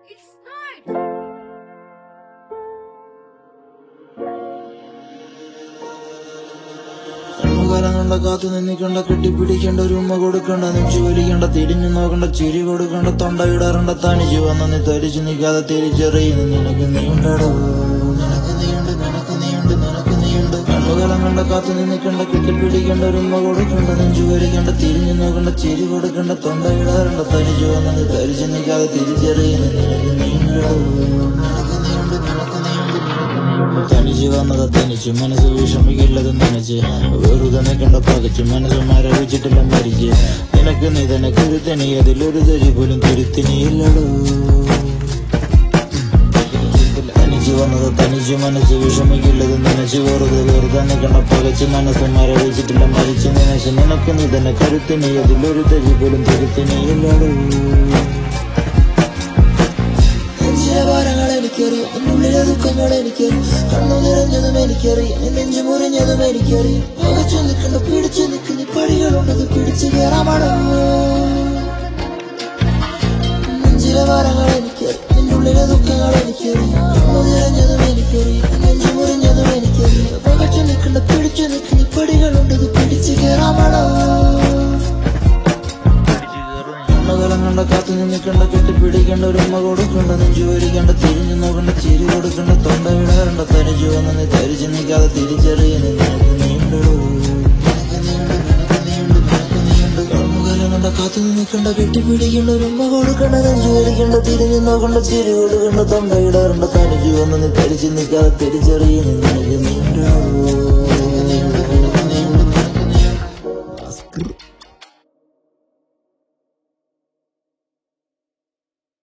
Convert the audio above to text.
It's night. കണ്ണുകാലം കണ്ട കാത്തു നിന്നിക്കണ്ട കെട്ടിപ്പിടിക്കേണ്ട ഒരു ഉമ്മ കൊടുക്കണ്ട നെഞ്ചു വലിക്കണ്ട തിരിഞ്ഞു നോക്കണ്ട ചിരി കൊടുക്കണ്ട തൊണ്ട ഇടാറണ്ട തനിച്ചു വന്ന നീ തരിച്ചു നിൽക്കാതെ തിരിച്ചറിയുന്നു നിനക്ക് നീണ്ടടോ നിനക്ക് നീണ്ട് നിനക്ക് നീണ്ട് നിനക്ക് നീണ്ട് കണ്ണുകാലം കണ്ട കാത്തു നിന്നിക്കണ്ട കെട്ടിപ്പിടിക്കേണ്ട ഒരു ഉമ്മ കൊടുക്കണ്ട നെഞ്ചു വലിക്കണ്ട തിരിഞ്ഞു നോക്കണ്ട ചിരി കൊടുക്കണ്ട തൊണ്ട ഇടാറണ്ട തനിച്ചു വന്ന നീ തരിച്ചു നിൽക്കാതെ തിരിച്ചറിയുന്നു നിനക്ക് നീണ്ടടോ നിനക്ക് നീണ്ട് നിനക്ക് നീണ്ട് തനിച്ച് വന്നത് തനിച്ച് മനസ്സ് വിഷമിക്കില്ലത് നനച്ച് വെറുതെ നിൽക്കണ്ട പകച്ച് മനസ്സ് മരവിച്ചിട്ടില്ല മരിച്ച് നിനക്ക് നീ തന്നെ കരുത്തനി അതിലൊരു തരി പോലും തിരുത്തിനിയില്ലടോ തനിച്ച് വന്നത് തനിച്ച് മനസ്സ് വിഷമിക്കില്ലത് നനച്ച് വെറുതെ വെറുതെ നിൽക്കണ്ട പകച്ച് മനസ്സ് മരവിച്ചിട്ടില്ല മരിച്ച് നനച്ച് നിനക്ക് നീ തന്നെ കരുത്തിനി അതിലൊരു തരി പോലും തിരുത്തിനിയില്ലടോ നെഞ്ചിലെ ഭാരങ്ങൾ എനിക്കറിയാം എന്നുള്ളിലെ ദുഃഖങ്ങൾ എനിക്കറിയാം കണ്ണു നിറഞ്ഞതും എനിക്കറിയാം നീ നെഞ്ചു മുറിഞ്ഞതും എനിക്കറിയാം പകച്ചു നിൽക്കണ്ട പിടിച്ചു നിൽക്കുന്ന പടികളുണ്ടത് പിടിച്ചു കയറാമടോ നെഞ്ചിലെ ഭാരങ്ങൾ എനിക്കറിയാം എന്നുള്ളിലെ ദുഃഖങ്ങൾ എനിക്കറിയാം കണ്ണു നിറഞ്ഞതും എനിക്കറിയാം നീ നെഞ്ചു മുറിഞ്ഞതും എനിക്കറിയാം പകച്ചു നിൽക്കണ്ട പിടിച്ചു നിൽക്കുന്ന പടികളുണ്ടത് പിടിച്ചു കയറാമടോ കണ്ണുകലം കണ്ട കാത്തു നിന്നിക്കണ്ട കെട്ടിപ്പിടിക്കേണ്ട ഒരു ഉമ്മ കൊടുക്കണ്ട നെഞ്ചു വരിക്കണ്ട തിരിഞ്ഞു നോക്കണ്ട ചിരി കൊടുക്കണ്ട തൊണ്ട ഇടാറണ്ട തരിച്ചു വന്ന് നീ തരിച്ചു നിൽക്കാതെ തിരിച്ചറിയുന്നു നിനക്ക് നീണ്ടടോ നിനക്ക് നീണ്ട് നിനക്ക് നീണ്ട് നിനക്ക് നീണ്ട് കണ്ണുകലം കണ്ട കാത്തു നിന്നിക്കണ്ട കെട്ടിപ്പിടിക്കേണ്ട ഒരു ഉമ്മ കൊടുക്കണ്ട നെഞ്ചു വരിക്കണ്ട തിരിഞ്ഞു നോക്കണ്ട ചിരി കൊടുക്കണ്ട തൊണ്ട ഇടാറണ്ട തരിച്ചു വന്ന് നീ തരിച്ചു നിൽക്കാതെ തിരിച്ചറിയുന്നു നിനക്ക് നീണ്ടടോ നിനക്ക് നീണ്ട് നിനക്ക് നീണ്ട് നിനക്ക് നീണ്ട്